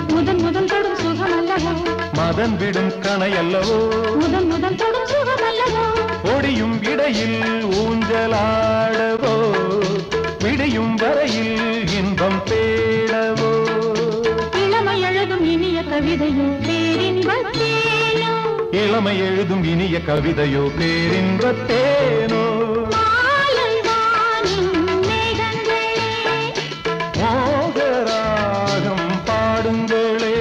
முதன் முதல் தொடும் சுகம் அல்லவோ மதன் விடும் கணையல்லவோ முதன் முதல் தொடும் சுகம் அல்லவோ ஒடியும் இடையில் ஊஞ்சலாடவோ விடியும் வரையில் இன்பம் தேடவோ இளமை எழுதும் இனிய கவிதையோ பேரின்பத்தேனோ இளமை எழுதும் இனிய கவிதையோ பேரின்பத்தேனோ மாலை வானின் மேகங்களே மோகராகம் பாடுங்களே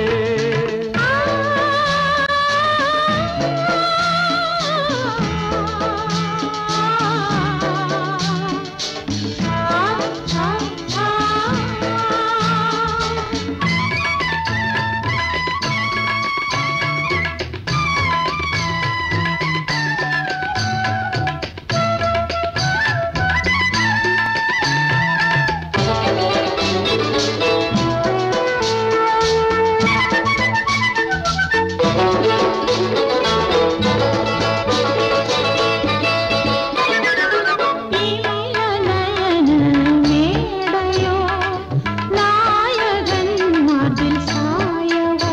நீலநயன மேடையோ நாயகன் மார்பில் சாயவோ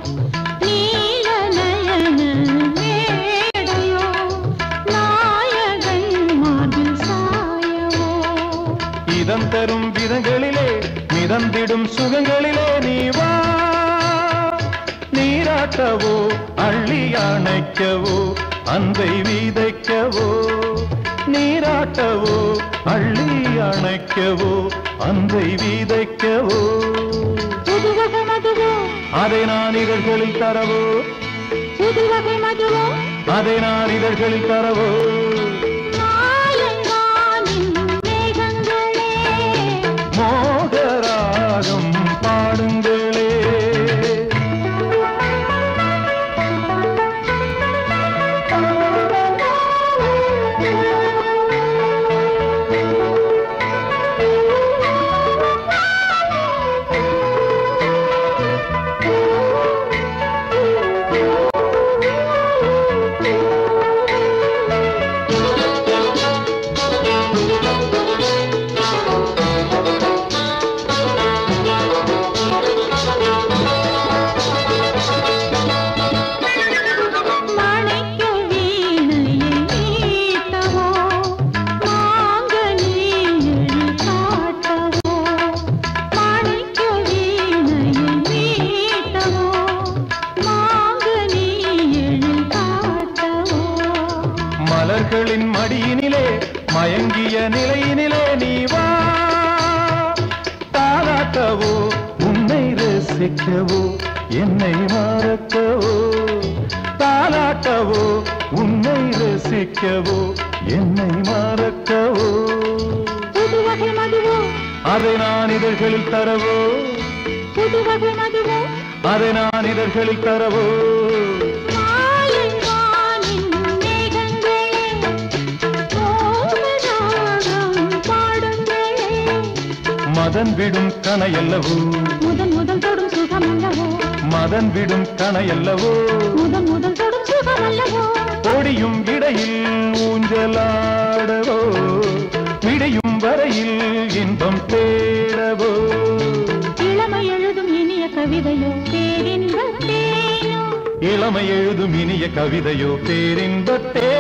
நீலநயன மேடையோ நாயகன் மார்பில் சாயவோ இதம் தரும் விதங்களிலே மிதந்திடும் சுகங்களிலே நீ வா நீராட்டவோ அள்ளி அணைக்கவோ அன்பை விதைக்கவோ நீராட்டவோ அள்ளி அணைக்கவோ அன்பை விதைக்கவோ புதுவகை மதுவோ அதை நான் இதழ்களில் தரவோ புதுவகை மதுவோ அதை நான் இதழ்களில் தரவோ மாலை வானின் மேகங்களே மோகராகம் பாடுங்களே மணிக்கு வீணையை மீட்டவோ மாங்கனியில் காட்டவோ மணிக்கு வீணையை மீட்டவோ மாங்கனியில் காட்டவோ மலர்களின் மடியினிலே மயங்கிய நிலையினிலே நீ வா தாராட்டவோ உன்னை ரசிக்கவோ என்னை மறக்கவோ தாலாட்டவோ உன்னை ரசிக்கவோ என்னை மறக்கவோ புதுவகை மதுவோ அதை நான் இதழ்களில் தரவோ புதுவகை மதுவோ அதை நான் இதழ்களில் தரவோ மாலை வானின் மேகங்களே மோகராகம் பாடுங்களே மதன் விடும் கணையல்லவோ முதன் முதல் தொடும் சுகம் அல்லவோ மதன் விடும் கணையல்லவோ முதன் முதல் தொடும் சுகம் அல்லவோ ஒடியும் இடையில் ஊஞ்சலாடவோ விடையும் வரையில் இன்பம் தேடவோ இளமை எழுதும் இனிய கவிதையோ பேரின்பத்தேனோ இளமை எழுதும் இனிய கவிதையோ பேரின்பத்தே